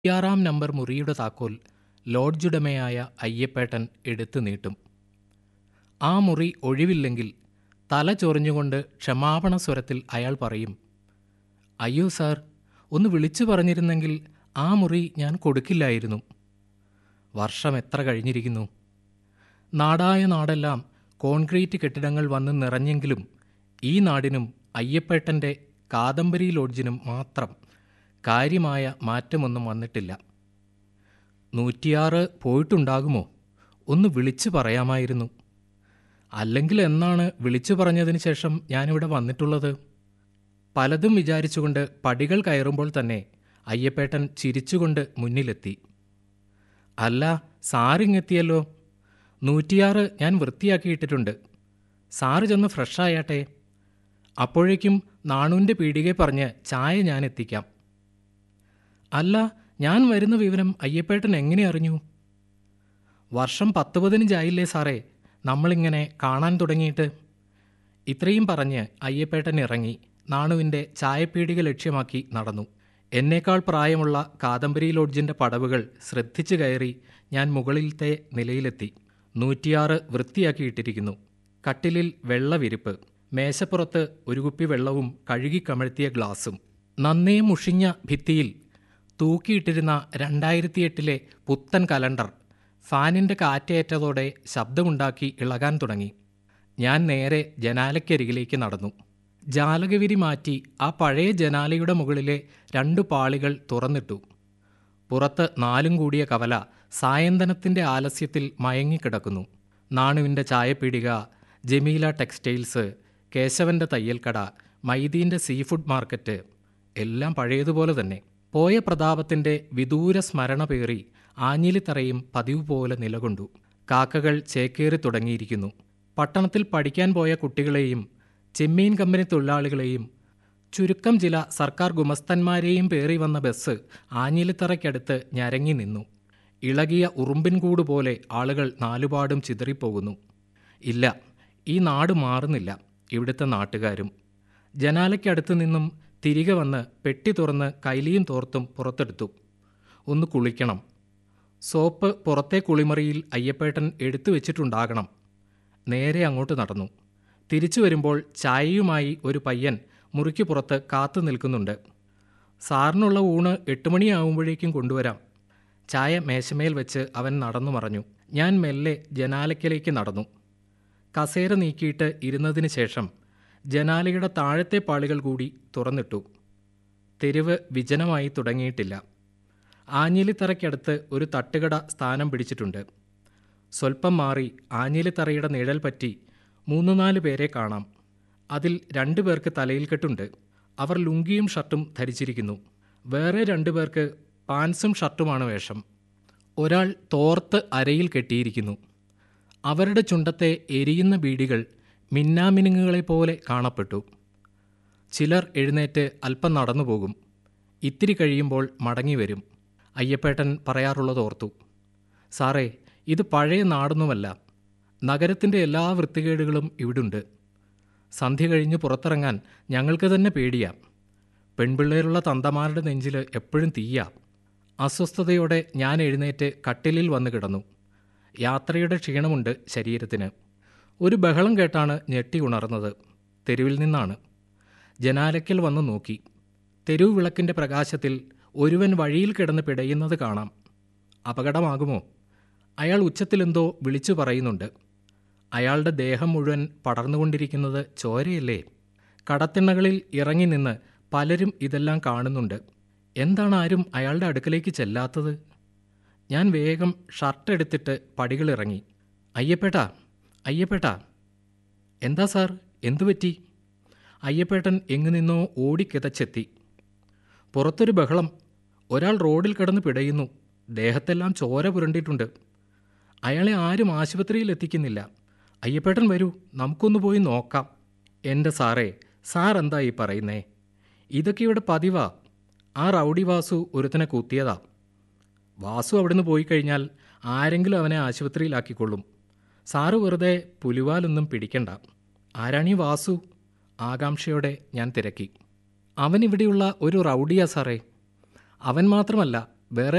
ഇരുപത്തിയാറാം നമ്പർ മുറിയുടെ താക്കോൽ ലോഡ്ജുടമയായ അയ്യപ്പേട്ടൻ എടുത്തു നീട്ടും ആ മുറി ഒഴിവില്ലെങ്കിൽ തല ചൊറിഞ്ഞുകൊണ്ട് ക്ഷമാപണ സ്വരത്തിൽ അയാൾ പറയും അയ്യോ സാർ ഒന്ന് വിളിച്ചു പറഞ്ഞിരുന്നെങ്കിൽ ആ മുറി ഞാൻ കൊടുക്കില്ലായിരുന്നു വർഷം എത്ര കഴിഞ്ഞിരിക്കുന്നു നാടായ നാടെല്ലാം കോൺക്രീറ്റ് കെട്ടിടങ്ങൾ വന്ന് നിറഞ്ഞെങ്കിലും ഈ നാടിനും അയ്യപ്പേട്ടൻ്റെ കാദംബരി ലോഡ്ജിനും മാത്രം കാര്യമായ മാറ്റമൊന്നും വന്നിട്ടില്ല നൂറ്റിയാറ് പോയിട്ടുണ്ടാകുമോ ഒന്ന് വിളിച്ചു പറയാമായിരുന്നു അല്ലെങ്കിൽ എന്നാണ് വിളിച്ചു പറഞ്ഞതിന് ശേഷം ഞാനിവിടെ വന്നിട്ടുള്ളത് പലതും വിചാരിച്ചുകൊണ്ട് പടികൾ കയറുമ്പോൾ തന്നെ അയ്യപ്പേട്ടൻ ചിരിച്ചുകൊണ്ട് മുന്നിലെത്തി അല്ല സാറിങ്ങെത്തിയല്ലോ നൂറ്റിയാറ് ഞാൻ വൃത്തിയാക്കിയിട്ടിട്ടുണ്ട് സാറ് ചെന്ന് ഫ്രഷായാട്ടെ അപ്പോഴേക്കും നാണുവിൻ്റെ പീടികെ പറഞ്ഞ് ചായ ഞാൻ എത്തിക്കാം അല്ല ഞാൻ വരുന്ന വിവരം അയ്യപ്പേട്ടൻ എങ്ങനെ അറിഞ്ഞു വർഷം പത്ത് പതിനഞ്ചായില്ലേ സാറേ നമ്മളിങ്ങനെ കാണാൻ തുടങ്ങിയിട്ട് ഇത്രയും പറഞ്ഞ് അയ്യപ്പേട്ടൻ ഇറങ്ങി നാണുവിൻ്റെ ചായപ്പീടിക ലക്ഷ്യമാക്കി നടന്നു എന്നേക്കാൾ പ്രായമുള്ള കാദംബരി ലോഡ്ജിൻ്റെ പടവുകൾ ശ്രദ്ധിച്ചു കയറി ഞാൻ മുകളിലത്തെ നിലയിലെത്തി നൂറ്റിയാറ് വൃത്തിയാക്കിയിട്ടിരിക്കുന്നു കട്ടിലിൽ വെള്ള വിരിപ്പ് മേശപ്പുറത്ത് ഒരു കുപ്പി വെള്ളവും കഴുകി കമഴ്ത്തിയ ഗ്ലാസും നന്നേ മുഷിഞ്ഞ ഭിത്തിയിൽ തൂക്കിയിട്ടിരുന്ന രണ്ടായിരത്തിയെട്ടിലെ പുത്തൻ കലണ്ടർ ഫാനിൻ്റെ കാറ്റേറ്റതോടെ ശബ്ദമുണ്ടാക്കി ഇളകാൻ തുടങ്ങി ഞാൻ നേരെ ജനാലയ്ക്കരികിലേക്ക് നടന്നു ജാലകവിരി മാറ്റി ആ പഴയ ജനാലയുടെ മുകളിലെ രണ്ടു പാളികൾ തുറന്നിട്ടു പുറത്ത് നാലും കൂടിയ കവല സായന്തനത്തിൻ്റെ ആലസ്യത്തിൽ മയങ്ങിക്കിടക്കുന്നു നാണുവിൻ്റെ ചായപ്പീടിക ജമീല ടെക്സ്റ്റൈൽസ് കേശവൻ്റെ തയ്യൽക്കട മൈദീൻ്റെ സീ ഫുഡ് മാർക്കറ്റ് എല്ലാം പഴയതുപോലെ തന്നെ പോയ പ്രതാപത്തിൻ്റെ വിദൂര സ്മരണ പേറി ആഞ്ഞിലിത്തറയും പതിവ് പോലെ നിലകൊണ്ടു കാക്കകൾ ചേക്കേറി തുടങ്ങിയിരിക്കുന്നു പട്ടണത്തിൽ പഠിക്കാൻ പോയ കുട്ടികളെയും ചെമ്മീൻ കമ്പനി തൊഴിലാളികളെയും ചുരുക്കം ചില സർക്കാർ ഗുമസ്തന്മാരെയും പേറി വന്ന ബസ് ആഞ്ഞിലിത്തറയ്ക്കടുത്ത് ഞരങ്ങി നിന്നു ഇളകിയ ഉറുമ്പിൻകൂട് പോലെ ആളുകൾ നാലുപാടും ചിതറിപ്പോകുന്നു ഇല്ല ഈ നാട് മാറുന്നില്ല ഇവിടുത്തെ നാട്ടുകാരും ജനാലയ്ക്കടുത്ത് നിന്നും തിരികെ വന്ന് പെട്ടി തുറന്ന് കൈലിയും തോർത്തും പുറത്തെടുത്തു ഒന്ന് കുളിക്കണം സോപ്പ് പുറത്തെ കുളിമുറിയിൽ അയ്യപ്പേട്ടൻ എടുത്തു വെച്ചിട്ടുണ്ടാകണം നേരെ അങ്ങോട്ട് നടന്നു തിരിച്ചു വരുമ്പോൾ ചായയുമായി ഒരു പയ്യൻ മുറിക്ക് പുറത്ത് കാത്തു നിൽക്കുന്നുണ്ട് സാറിനുള്ള ഊണ് എട്ട് മണിയാവുമ്പോഴേക്കും കൊണ്ടുവരാം ചായ മേശമേൽ വെച്ച് അവൻ നടന്നു മറഞ്ഞു ഞാൻ മെല്ലെ ജനാലയ്ക്കലേക്ക് നടന്നു കസേര നീക്കിയിട്ട് ഇരുന്നതിന് ശേഷം ജനാലയുടെ താഴത്തെ പാളികൾ കൂടി തുറന്നിട്ടു തെരുവ് വിജനമായി തുടങ്ങിയിട്ടില്ല ആഞ്ഞിലിത്തറയ്ക്കടുത്ത് ഒരു തട്ടുകട സ്ഥാനം പിടിച്ചിട്ടുണ്ട് സ്വൽപ്പം മാറി ആഞ്ഞിലിത്തറയുടെ നിഴൽ പറ്റി മൂന്ന് നാല് പേരെ കാണാം അതിൽ രണ്ടു പേർക്ക് തലയിൽ കെട്ടുണ്ട് അവർ ലുങ്കിയും ഷർട്ടും ധരിച്ചിരിക്കുന്നു വേറെ രണ്ടു പേർക്ക് പാൻസും ഷർട്ടുമാണ് വേഷം ഒരാൾ തോർത്ത് അരയിൽ കെട്ടിയിരിക്കുന്നു അവരുടെ ചുണ്ടത്തെ എരിയുന്ന ബീഡികൾ മിന്നാമിനുങ്ങുകളെപ്പോലെ കാണപ്പെട്ടു ചിലർ എഴുന്നേറ്റ് അല്പം നടന്നു പോകും ഇത്തിരി കഴിയുമ്പോൾ മടങ്ങി വരും അയ്യപ്പേട്ടൻ പറയാറുള്ളത് ഓർത്തു സാറേ ഇത് പഴയ നാടൊന്നുമല്ല നഗരത്തിൻ്റെ എല്ലാ വൃത്തികേടുകളും ഇവിടുണ്ട് സന്ധ്യ കഴിഞ്ഞ് പുറത്തിറങ്ങാൻ ഞങ്ങൾക്ക് തന്നെ പേടിയാ പെൺപിള്ളേരുള്ള തന്തമാരുടെ നെഞ്ചിൽ എപ്പോഴും തീയാ അസ്വസ്ഥതയോടെ ഞാൻ എഴുന്നേറ്റ് കട്ടിലിൽ വന്ന് കിടന്നു യാത്രയുടെ ക്ഷീണമുണ്ട് ശരീരത്തിന് ഒരു ബഹളം കേട്ടാണ് ഞെട്ടി ഉണർന്നത് തെരുവിൽ നിന്നാണ് ജനാലയ്ക്കൽ വന്ന് നോക്കി തെരുവ് വിളക്കിൻ്റെ പ്രകാശത്തിൽ ഒരുവൻ വഴിയിൽ കിടന്ന് പിടയുന്നത് കാണാം അപകടമാകുമോ അയാൾ ഉച്ചത്തിലെന്തോ വിളിച്ചു പറയുന്നുണ്ട് അയാളുടെ ദേഹം മുഴുവൻ പടർന്നുകൊണ്ടിരിക്കുന്നത് ചോരയല്ലേ കടത്തിണ്ണകളിൽ ഇറങ്ങി നിന്ന് പലരും ഇതെല്ലാം കാണുന്നുണ്ട് എന്താണ് ആരും അയാളുടെ അടുക്കലേക്ക് ചെല്ലാത്തത് ഞാൻ വേഗം ഷർട്ട് എടുത്തിട്ട് പടികളിറങ്ങി അയ്യപ്പേട്ടാ അയ്യപ്പേട്ടാ എന്താ സാർ എന്തു പറ്റി അയ്യപ്പേട്ടൻ എങ്ങു നിന്നോ ഓടിക്കിതച്ചെത്തി പുറത്തൊരു ബഹളം ഒരാൾ റോഡിൽ കിടന്ന് പിടയുന്നു ദേഹത്തെല്ലാം ചോര പുരണ്ടിട്ടുണ്ട് അയാളെ ആരും ആശുപത്രിയിൽ എത്തിക്കുന്നില്ല അയ്യപ്പേട്ടൻ വരൂ നമുക്കൊന്ന് പോയി നോക്കാം എൻ്റെ സാറേ സാർ എന്താ ഈ പറയുന്നേ ഇതൊക്കെ ഇവിടെ പതിവാ ആ റൗഡി വാസു ഒരുത്തനെ കുത്തിയതാ വാസു അവിടുന്ന് പോയി കഴിഞ്ഞാൽ ആരെങ്കിലും അവനെ ആശുപത്രിയിലാക്കിക്കൊള്ളും സാറ് വെറുതെ പുലിവാലൊന്നും പിടിക്കണ്ട ആരാണീ വാസു ആകാംക്ഷയോടെ ഞാൻ തിരക്കി അവൻ ഇവിടെയുള്ള ഒരു റൗഡിയാ സാറേ അവൻ മാത്രമല്ല വേറെ